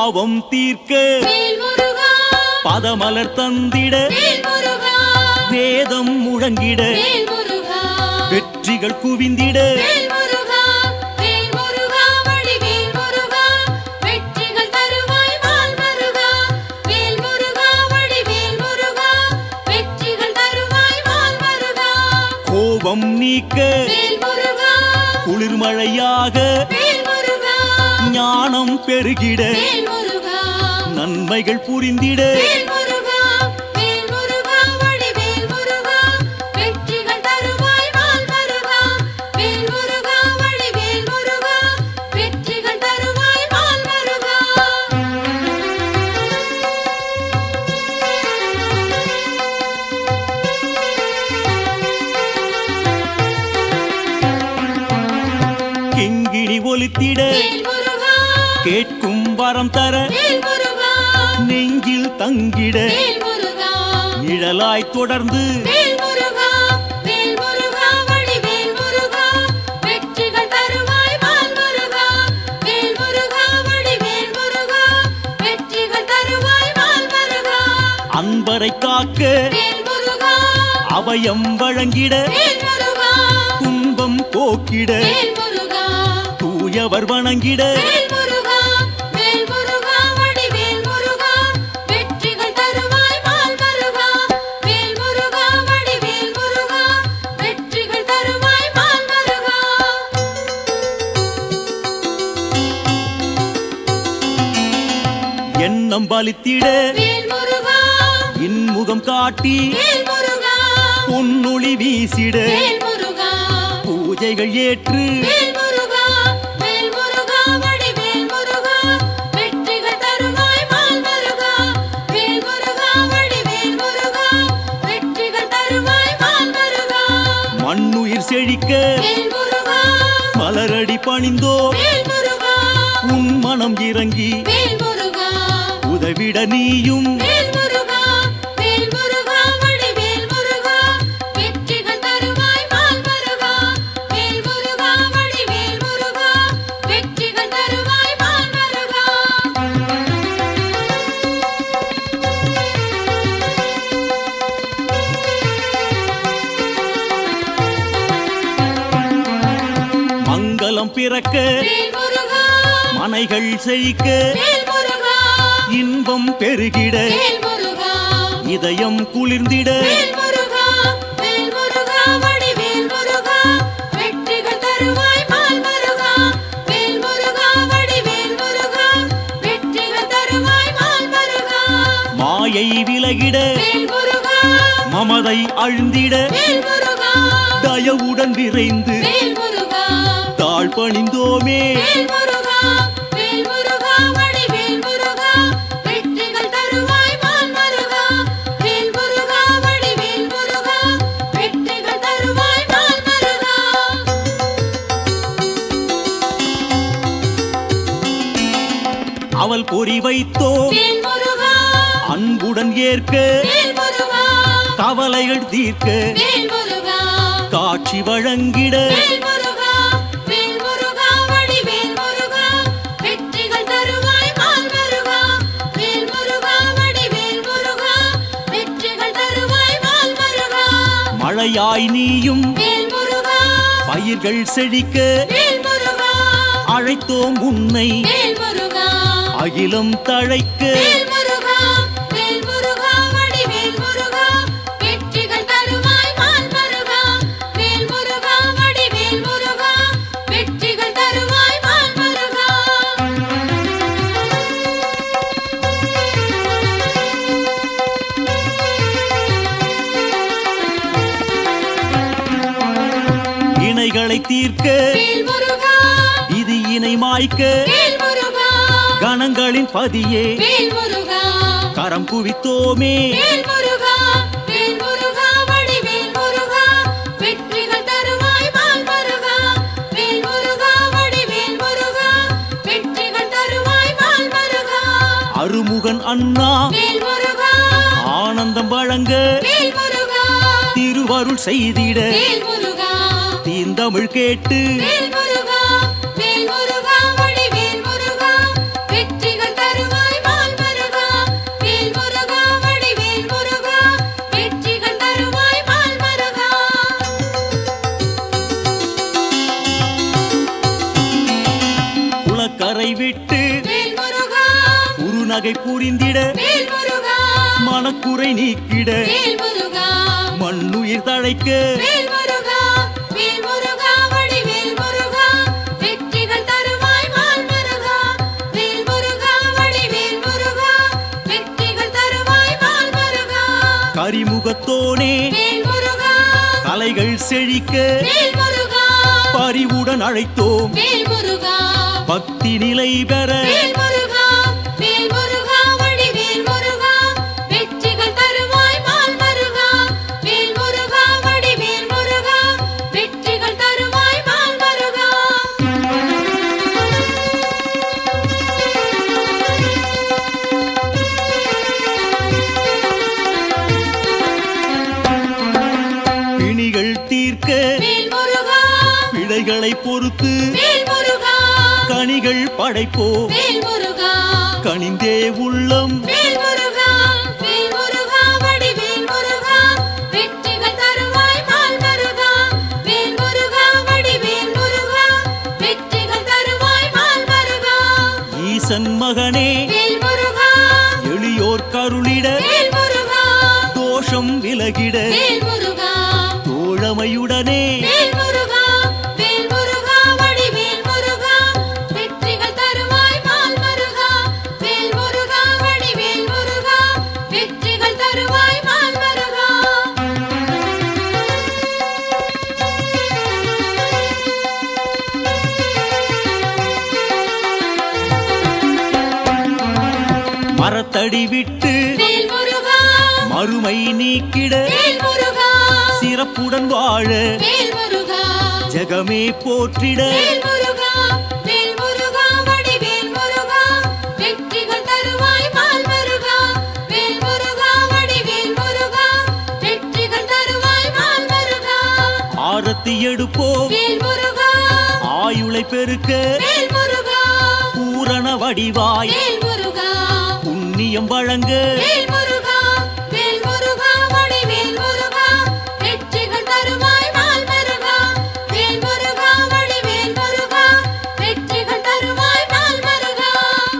பாவம் தீர்க்க வேல் முருகா பதமலர் தந்திட வேல் முருகா வேதம் முழங்கிட வேல் முருகா வெற்றிகள் குவிந்திட வேல் முருகா வேல் முருகா வடிவேல் முருகா வெற்றிகள் தருவாய் வால் முருகா வேல் முருகா வடிவேல் முருகா வெற்றிகள் தருவாய் வால் முருகா கோபம் நீக்க வேல் முருகா குளிர்மழையாக வேல் முருகா ஞானம் பெருகிட வேல் முருகா நன்மைகள் புரிந்திட வேல் முருகா வேல் முருகா வடிவேல் முருகா வெற்றிகள் தருவாய் வால் முருகா வேல் முருகா வடிவேல் முருகா வெற்றிகள் தருவாய் வால் முருகா கிங்கிணி ஒலித்திட வேல் முருகா கேட்கும் வரம் தர வேல் முருகா நெஞ்சில் தங்கிட வேல் முருகா நிழலாய் தொடர்ந்து வேல் முருகா வேல் முருகா வடிவேல் முருகா வெற்றிகள் தருவாய் வால் முருகா வேல் முருகா வடிவேல் முருகா வெற்றிகள் தருவாய் வால் முருகா அன்பரை காக்க வேல் முருகா அபயம் வழங்கிட வேல் முருகா துன்பம் போக்கிட வேல் முருகா தூயவர் வணங்கிட வேல் முருகா வேல் முருகா வடிவேல் முருகா வெற்றிகள் தருவாய் வால் முருகா வேல் முருகா வடிவேல் முருகா வெற்றிகள் தருவாய் வால் முருகா எண்ணம் பலித்திட வேல் முருகா இன்முகம் காட்டி வேல் முருகா பொன்னொளி வீசிட வேல் முருகா பூஜைகள் ஏற்று வேல் முருகா வேல் முருகா வடிவேல் முருகா வெற்றிகள் தருவாய் வால் முருகா வேல் முருகா வடிவேல் முருகா வெற்றிகள் தருவாய் வால் முருகா மண்ணுயிர் செழிக்க வேல் முருகா மலரடி பணிந்தோ வேல் முருகா உன் மனம் இறங்கி வேல் முருகா உதவிட நீயும் வேல் முருகா வேல் முருகா வடிவேல் முருகா வெற்றிகள் தருவாய் வால் முருகா வேல் முருகா வடிவேல் முருகா வெற்றிகள் தருவாய் வால் முருகா மங்களம் பிறக்க வேல் முருகா மனைகள் செழிக்க வேல் முருகா இன்பம் பெருகிட வேல் முருகா இதயம் குளிர்ந்திட வேல் முருகா வேல் முருகா வடிவேல் முருகா வெற்றிகள் தருவாய் வால் முருகா வேல் முருகா வடிவேல் முருகா வெற்றிகள் தருவாய் வால் முருகா மாயை விலகிட வேல் முருகா மமதை அழுந்திட வேல் முருகா தயவுடன் விரைந்து வேல் முருகா தாழ் பணிந்தோமே வேல் முருகா வேல் முருகா வடிவேல் முருகா வெற்றிகள் தருவாய் வால் முருகா வேல் முருகா வடிவேல் முருகா வெற்றிகள் தருவாய் வால் முருகா அவள் பொறி வைத்தோ வேல் முருகா அன்புடன் ஏற்க வேல் முருகா கவலைகள் தீர்க்க வேல் முருகா காட்சி வழங்கிட வேல் முருகா வேல் முருகா வடிவேல் முருகா வெற்றிகள் தருவாய் வால் முருகா வேல் முருகா வடிவேல் முருகா வெற்றிகள் தருவாய் வால் முருகா மழையாய் நீயும் வேல் முருகா பயிர்கள் செழிக்க வேல் முருகா அழைத்தோம் உன்னை வேல் முருகா அகிலம் தழைக்க வேல் முருகா வேல் முருகா வடிவேல் முருகா வெற்றிகள் தருவாய் வால் முருகா வேல் முருகா வடிவேல் முருகா வெற்றிகள் தருவாய் வால் முருகா இணைகளை தீர்க்க வேல் முருகா விதி இணை மாய்க்க வேல் முருகா கணங்களின் பதியே வேல் முருகா கரம் குவித்தோமே வேல் முருகா வேல் முருகா வடிவேல் முருகா வெற்றிகள் தருவாய் வால் முருகா வேல் முருகா வடிவேல் முருகா வெற்றிகள் தருவாய் வால் முருகா அருமுகன் அண்ணா வேல் முருகா ஆனந்தம் வழங்க வேல் முருகா திருவருள் செய்திட வேல் முருகா தீந்தமிழ் கேட்டு வேல் முருகா வேல் முருகா வடிவேல் முருகா வெற்றிகள் தருவாய் வாழ்க்கை புரிந்திட வேல் முருகா மனக்குறை நீக்கிட வேல் முருகா மண்ணுயிர் தழைக்க வேல் முருகா வேல் முருகா வடிவேல் முருகா வெற்றிகள் தருவாய் மால் முருகா வேல் முருகா வடிவேல் முருகா வெற்றிகள் தருவாய் மால் முருகா கரிமுகத்தோனே வேல் முருகா கலைகள் செழிக்க வேல் முருகா பரிவுடன் அழைத்தோம் வேல் முருகா பக்தி நிலை பெற வேல் முருகா வேல் முருகா வடிவேல் முருகா வெற்றிகள் தருவாய் மால் முருகா வேல் முருகா வடிவேல் முருகா வெற்றிகள் தருவாய் மால் முருகா பிணிகள் தீர்க்க வேல் முருகா பிழைகளை பொறுத்து வேல் முருகா கனிகள் படைப்போ வேல் முருகா கனிந்தே உள்ளம் வேல் முருகா வேல் முருகா வடிவேல் முருகா வெற்றிகள் தருவாய் மால் முருகா வேல் முருகா வடிவேல் முருகா வெற்றிகள் தருவாய் மால் முருகா ஈசன் மகனே வேல் முருகா எளியோர் கருளிட வேல் முருகா தோஷம் விலகிட வேல் முருகா தோழமையுடனே வேல் முருகா வேல் முருகா வடிவேல் முருகா வெற்றிகள் தருவாய் மால் முருகா வேல் முருகா வடிவேல் முருகா வெற்றிகள் தருவாய் மால் முருகா மரத்தடி விட்டு வேல் முருகா மறுமை நீக்கிட வேல் முருகா சிறப்புடன் வாழ வேல் முருகா ஜெகமே போற்றிட வேல் முருகா வேல் முருகா வடிவேல் முருகா வெற்றிகள் தருவாய் மால் முருகா வேல் முருகா வடிவேல் முருகா வெற்றிகள் தருவாய் மால் முருகா ஆரத்தி எடுப்போ வேல் முருகா ஆயுளை பெருக்க வேல் முருகா பூரண வடிவாய் வேல் முருகா புண்ணியம் வழங்க வேல் முருகா வேல் முருகா வடிவேல் முருகா வெற்றிகள் தருவாய் மால் முருகா வேல் முருகா வடிவேல் முருகா வெற்றிகள் தருவாய் மால் முருகா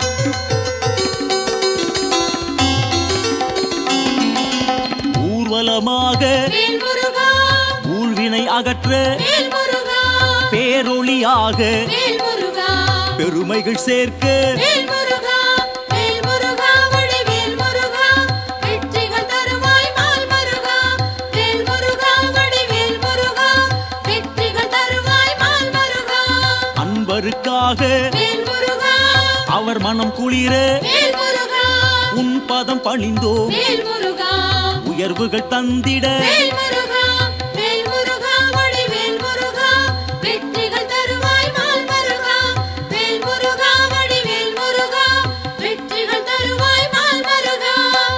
ஊர்வலமாக வேல் முருகா ஊழ்வினை அகற்ற வேல் முருகா பேரொளியாக வேல் முருகா பெருமைகள் சேர்க்க வேல் முருகா வேல் முருகா வடிவேல் முருகா வெற்றிகள் தருவாய் மால் முருகா வேல் முருகா வடிவேல் முருகா வெற்றிகள் தருவாய் மால் முருகா அன்பருக்காக வேல் முருகா அவர் மனம் குளிர வேல் முருகா உன் பதம் பணிந்தோம் வேல் முருகா உயர்வுகள் தந்திட வேல் முருகா வேல் முருகா வடிவேல் முருகா வெற்றிகள் தருவாய் மால் முருகா வேல் முருகா வடிவேல் முருகா வெற்றிகள் தருவாய் மால் முருகா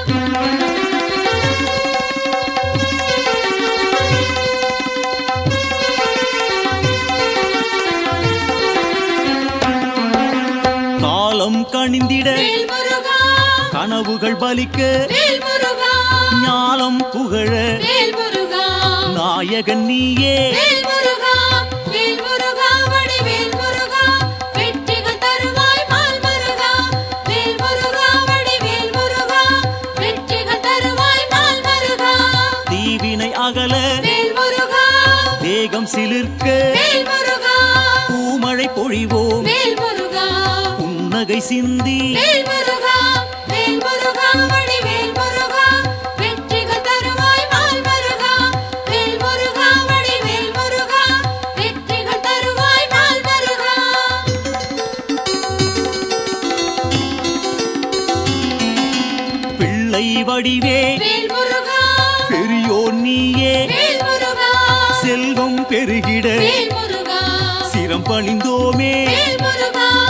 காலம் கணிந்திட வேல் முருகா கனவுகள் பலிக்க வேல் முருகா ஞானம் புகழ வேல் முருகா நாயகன் நீயே வேல் முருகா வேல் முருகா வடிவேல் முருகா வெற்றிகள் தருவாய் மால் முருகா வேல் முருகா வடிவேல் முருகா வெற்றிகள் தருவாய் மால் முருகா தீவினை அகல வேல் முருகா தேகம் சிலிர்க்க வேல் முருகா பூமழை பொழிவோம் வேல் முருகா புன்னகை சிந்தி வேல் முருகா வேல் முருகா வடிவேல் முருகா வெற்றிகள் தருவாய் மால் முருகா வேல் முருகா வடிவேல் முருகா வெற்றிகள் தருவாய் மால் முருகா பிள்ளை வடிவே வேல் முருகா பெரியோர் நீயே வேல் முருகா செல்வம் பெருகிட வேல் முருகா சிரம் பணிந்தோமே வேல் முருகா